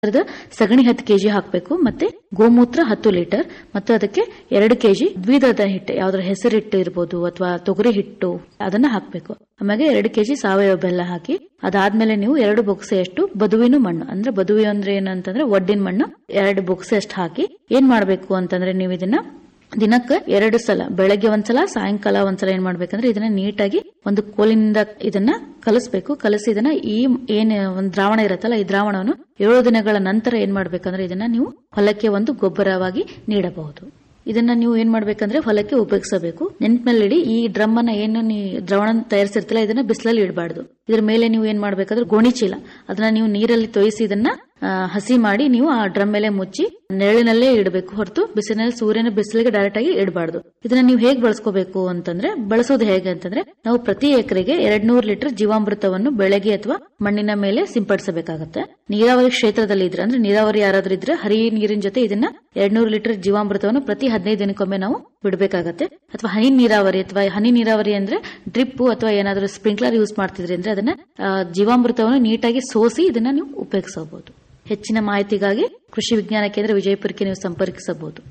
ಅದರದ ಸಗಣಿ ಹತ್ತು ಕೆಜಿ ಹಾಕಬೇಕು ಮತ್ತೆ ಗೋಮೂತ್ರ ಹತ್ತು ಲೀಟರ್ ಮತ್ತು ಅದಕ್ಕೆ ಎರಡು ಕೆಜಿ ದ್ವಿದಳ ಹಿಟ್ಟು ಯಾವ್ದಾರ ಹೆಸರು ಹಿಟ್ಟು ಇರ್ಬೋದು ಅಥವಾ ತೊಗರಿ ಹಿಟ್ಟು ಅದನ್ನ ಹಾಕಬೇಕು ಆಮೇಲೆ ಎರಡು ಕೆಜಿ ಸಾವಯವ ಬೆಲ್ಲ ಹಾಕಿ ಅದಾದ್ಮೇಲೆ ನೀವು ಎರಡು ಬೊಕ್ಸೆಯಷ್ಟು ಬದುವಿನ ಮಣ್ಣು ಅಂದ್ರೆ ಬದುವಿ ಅಂದ್ರೆ ಏನಂತಂದ್ರೆ ಒಡ್ಡಿನ ಮಣ್ಣು ಎರಡು ಬೊಕ್ಸೆಯಷ್ಟು ಹಾಕಿ ಏನ್ ಮಾಡ್ಬೇಕು ಅಂತಂದ್ರೆ ನೀವು ಇದನ್ನ ದಿನಕ್ಕೆ ಎರಡು ಸಲ ಬೆಳಗ್ಗೆ ಒಂದ್ಸಲ ಸಾಯಂಕಾಲ ಒಂದ್ಸಲ ಏನ್ ಮಾಡ್ಬೇಕಂದ್ರೆ ಇದನ್ನ ನೀಟಾಗಿ ಒಂದು ಕೋಲಿನಿಂದ ಇದನ್ನ ಕಲಿಸ್ಬೇಕು ಕಲಸಿ ಇದನ್ನ ಈ ಏನ್ ಒಂದು ದ್ರಾವಣ ಇರತ್ತಲ್ಲ ಈ ದ್ರಾವಣವನ್ನು ಏಳು ದಿನಗಳ ನಂತರ ಏನ್ ಮಾಡ್ಬೇಕಂದ್ರೆ ಇದನ್ನ ನೀವು ಹೊಲಕ್ಕೆ ಒಂದು ಗೊಬ್ಬರವಾಗಿ ನೀಡಬಹುದು ಇದನ್ನ ನೀವು ಏನ್ ಮಾಡ್ಬೇಕಂದ್ರೆ ಹೊಲಕ್ಕೆ ಉಪಯೋಗಿಸಬೇಕು ನೆನ್ಪಿನಲ್ಲಿ ಈ ಡ್ರಮ್ ಅನ್ನ ಏನು ನೀವು ದ್ರವಣ ತಯಾರಿಸಿರ್ತಿಲ್ಲ ಇದನ್ನ ಬಿಸಿಲಲ್ಲಿ ಇಡಬಾರ್ದು ಇದ್ರ ಮೇಲೆ ನೀವು ಏನ್ ಮಾಡ್ಬೇಕಂದ್ರೆ ಗೋಣಿ ಚೀಲ ಅದನ್ನ ನೀವು ನೀರಲ್ಲಿ ತೊಯಿಸಿ ಇದನ್ನ ಆ, ಹಸಿ ಮಾಡಿ ನೀವು ಆ ಡ್ರಮ್ ಮೇಲೆ ಮುಚ್ಚಿ ನೆರಳಿನಲ್ಲೇ ಇಡಬೇಕು ಹೊರತು ಬಿಸಿಲಿನಲ್ಲಿ ಸೂರ್ಯನ ಬಿಸಿಲಿಗೆ ಡೈರೆಕ್ಟ್ ಆಗಿ ಇಡಬಾರ್ದು ಇದನ್ನ ನೀವು ಹೇಗೆ ಬಳಸ್ಕೋಬೇಕು ಅಂತಂದ್ರೆ ಬಳಸೋದು ಹೇಗೆ ಅಂತಂದ್ರೆ ನಾವು ಪ್ರತಿ ಎಕರೆಗೆ ಎರಡ್ ನೂರು ಲೀಟರ್ ಜೀವಾಮೃತವನ್ನು ಬೆಳಗ್ಗೆ ಅಥವಾ ಮಣ್ಣಿನ ಮೇಲೆ ಸಿಂಪಡಿಸಬೇಕಾಗತ್ತೆ ನೀರಾವರಿ ಕ್ಷೇತ್ರದಲ್ಲಿ ಇದ್ರೆ ಅಂದ್ರೆ ನೀರಾವರಿ ಯಾರಾದ್ರೂ ಇದ್ರೆ ಹರಿ ನೀರಿನ ಜೊತೆ ಇದನ್ನ ಎರಡ್ ನೂರು ಲೀಟರ್ ಜೀವಾಮೃತವನ್ನು ಪ್ರತಿ ಹದಿನೈದು ದಿನಕ್ಕೊಮ್ಮೆ ನಾವು ಬಿಡಬೇಕಾಗತ್ತೆ ಅಥವಾ ಹನಿ ನೀರಾವರಿ ಅಥವಾ ಹನಿ ನೀರಾವರಿ ಅಂದ್ರೆ ಡ್ರಿಪ್ ಅಥವಾ ಏನಾದರೂ ಸ್ಪ್ರಿಂಕ್ಲರ್ ಯೂಸ್ ಮಾಡ್ತಿದ್ರಿ ಅಂದ್ರೆ ಅದನ್ನ ಆ, ಜೀವಾಮೃತವನ್ನು ನೀಟಾಗಿ ಸೋಸಿ ಇದನ್ನ ನೀವು ಉಪಯೋಗಿಸಬಹುದು ಹೆಚ್ಚಿನ ಮಾಹಿತಿಗಾಗಿ ಕೃಷಿ ವಿಜ್ಞಾನ ಕೇಂದ್ರ ವಿಜಯಪುರಕ್ಕೆ ನೀವು ಸಂಪರ್ಕಿಸಬಹುದು